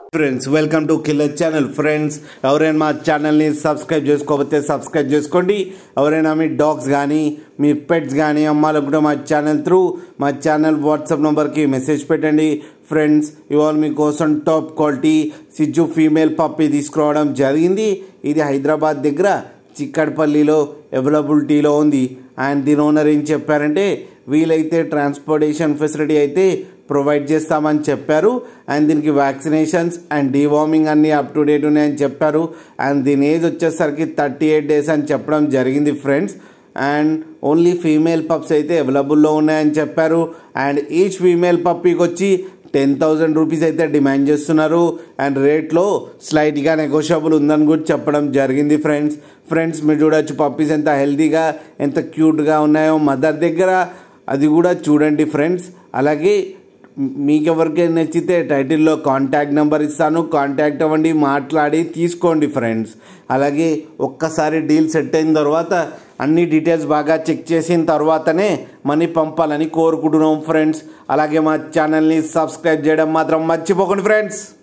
friends welcome to killer channel friends ఎవరైనా మా ఛానల్ని సబ్స్క్రైబ్ చేసుకోకపోతే సబ్స్క్రైబ్ చేసుకోండి ఎవరైనా మీ డాగ్స్ కానీ మీ పెట్స్ కానీ అమ్మాలనుకుంటే మా ఛానల్ త్రూ మా ఛానల్ వాట్సాప్ నెంబర్కి మెసేజ్ పెట్టండి ఫ్రెండ్స్ ఇవాళ మీకోసం టాప్ క్వాలిటీ సిజ్జు ఫీమేల్ పప్పి తీసుకురావడం జరిగింది ఇది హైదరాబాద్ దగ్గర చిక్కడపల్లిలో అవైలబిలిటీలో ఉంది అండ్ దీని ఓనర్ ఏం చెప్పారంటే వీలైతే ట్రాన్స్పోర్టేషన్ ఫెసిలిటీ అయితే ప్రొవైడ్ చేస్తామని చెప్పారు అండ్ దీనికి వ్యాక్సినేషన్స్ అండ్ డీవార్మింగ్ అన్నీ అప్ టు డేట్ ఉన్నాయని చెప్పారు అండ్ దీని ఏజ్ వచ్చేసరికి థర్టీ ఎయిట్ డేస్ అని చెప్పడం జరిగింది friends and only female pups అయితే అవైలబుల్లో ఉన్నాయని చెప్పారు అండ్ ఈచ్ ఫీమేల్ పప్పీకి వచ్చి టెన్ థౌజండ్ రూపీస్ అయితే డిమాండ్ చేస్తున్నారు అండ్ రేట్లో స్లైట్గా నెగోషియబుల్ ఉందని కూడా చెప్పడం జరిగింది ఫ్రెండ్స్ ఫ్రెండ్స్ మీరు చూడొచ్చు పప్పీస్ ఎంత హెల్తీగా ఎంత క్యూట్గా ఉన్నాయో మదర్ దగ్గర అది కూడా చూడండి ఫ్రెండ్స్ అలాగే మీకు ఎవరికైనా నచ్చితే టైటిల్లో కాంటాక్ట్ నెంబర్ ఇస్తాను కాంటాక్ట్ అవ్వండి మాట్లాడి తీసుకోండి ఫ్రెండ్స్ అలాగే ఒక్కసారి డీల్ సెట్ అయిన తర్వాత అన్ని డీటెయిల్స్ బాగా చెక్ చేసిన తర్వాతనే మనీ పంపాలని కోరుకుంటున్నాం ఫ్రెండ్స్ అలాగే మా ఛానల్ని సబ్స్క్రైబ్ చేయడం మాత్రం మర్చిపోకండి ఫ్రెండ్స్